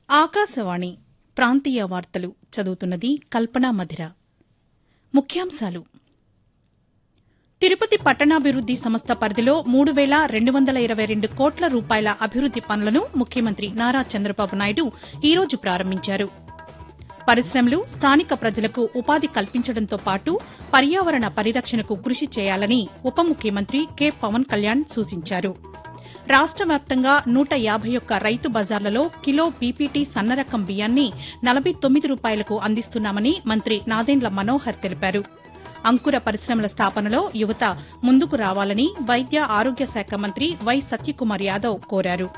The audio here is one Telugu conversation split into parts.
ఆకాశవాణి ప్రాంతీయ వార్తలు చదువుతున్నది కల్పనా మధిర ముఖ్యాంశాలు తిరుపతి పట్టణాభివృద్ది సంస్థ పరిధిలో మూడు వేల రెండు వందల ఇరవై రెండు కోట్ల రూపాయల అభివృద్ది పనులను ముఖ్యమంత్రి నారా చంద్రబాబు నాయుడు ఈ రోజు ప్రారంభించారు పరిశ్రమలు స్థానిక ప్రజలకు ఉపాధి కల్పించడంతో పాటు పర్యావరణ పరిరక్షణకు కృషి చేయాలని ఉప ముఖ్యమంత్రి కె పవన్ కళ్యాణ్ సూచించారు రాష్ట వ్యాప్తంగా నూట యాభై ఒక్క రైతు బజార్లలో కిలో పీపీటీ సన్నరకం బియ్యాన్ని నలభై తొమ్మిది రూపాయలకు అందిస్తున్నామని మంత్రి నాదెండ్ల మనోహర్ తెలిపారు అంకుర పరిశ్రమల స్థాపనలో యువత ముందుకు రావాలని వైద్య ఆరోగ్య శాఖ మంత్రి వై సత్యకుమార్ యాదవ్ కోరారు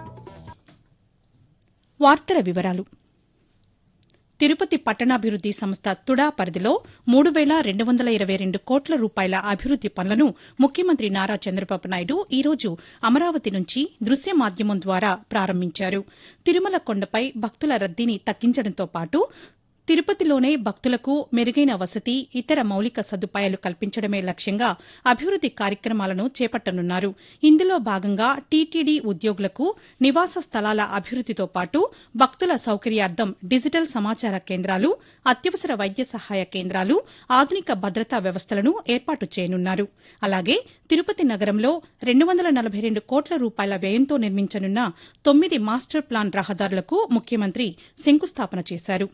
వార్తల వివరాలు తిరుపతి పట్టణాభివృద్ది సంస్థ తుడా పరిధిలో మూడు వేల రెండు వందల ఇరవై రెండు కోట్ల రూపాయల అభివృద్ది పనులను ముఖ్యమంత్రి నారా చంద్రబాబు నాయుడు ఈ రోజు అమరావతి నుంచి దృశ్య మాధ్యమం ద్వారా ప్రారంభించారు తిరుమల కొండపై భక్తుల రద్దీని తగ్గించడంతో పాటు తిరుపతిలోనే భక్తులకు మెరుగైన వసతి ఇతర మౌలిక సదుపాయాలు కల్పించడమే లక్ష్యంగా అభివృద్ది కార్యక్రమాలను చేపట్టనున్నారు ఇందులో భాగంగా టీటీడీ ఉద్యోగులకు నివాస స్థలాల అభివృద్దితో పాటు భక్తుల సౌకర్యార్థం డిజిటల్ సమాచార కేంద్రాలు అత్యవసర వైద్య సహాయ కేంద్రాలు ఆధునిక భద్రతా వ్యవస్థలను ఏర్పాటు చేయనున్నారు అలాగే తిరుపతి నగరంలో రెండు వందల నలభై రెండు కోట్ల రూపాయల వ్యయంతో నిర్మించనున్న తొమ్మిది మాస్టర్ ప్లాన్ రహదారులకు ముఖ్యమంత్రి శంకుస్థాపన చేశారు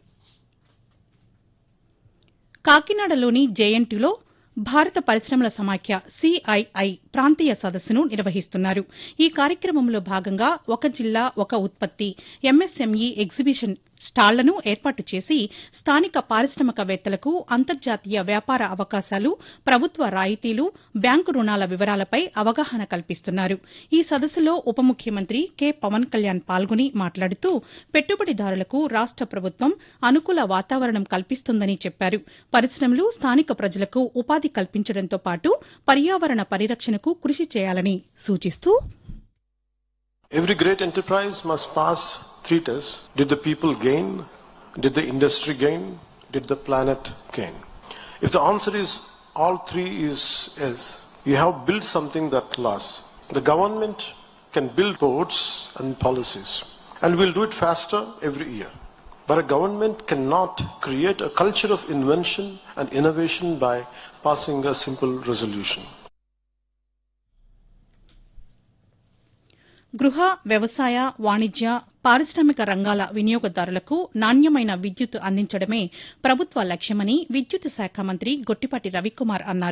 కాకినాడలోని జేఎన్టీలో భారత పరిశ్రమల సమాఖ్య సిఐఐ ప్రాంతీయ సదస్సును నిర్వహిస్తున్నారు ఈ కార్యక్రమంలో భాగంగా ఒక జిల్లా ఒక ఉత్పత్తి ఎంఎస్ఎంఈ ఎగ్జిబిషన్ స్టాళ్లను ఏర్పాటు చేసి స్థానిక పారిశ్రామికవేత్తలకు అంతర్జాతీయ వ్యాపార అవకాశాలు ప్రభుత్వ రాయితీలు బ్యాంకు రుణాల వివరాలపై అవగాహన కల్పిస్తున్నారు ఈ సదస్సులో ఉప ముఖ్యమంత్రి కె పవన్ కళ్యాణ్ పాల్గొని మాట్లాడుతూ పెట్టుబడిదారులకు రాష్ట ప్రభుత్వం అనుకూల వాతావరణం కల్పిస్తుందని చెప్పారు పరిశ్రమలు స్థానిక ప్రజలకు ఉపాధి కల్పించడంతో పాటు పర్యావరణ పరిరక్షణకు కృషి చేయాలని సూచిస్తూ Every great enterprise must pass three tests. Did the people gain? Did the industry gain? Did the planet gain? If the answer is all three is yes, you have built something that lasts. The government can build boards and policies and will do it faster every year. But a government cannot create a culture of invention and innovation by passing a simple resolution. గృహ వ్యవసాయ వాణిజ్య పారిశ్రామిక రంగాల వినియోగదారులకు నాణ్యమైన విద్యుత్ అందించడమే ప్రభుత్వ లక్ష్యమని విద్యుత్ శాఖ మంత్రి గొట్టిపాటి రవికుమార్ అన్నారు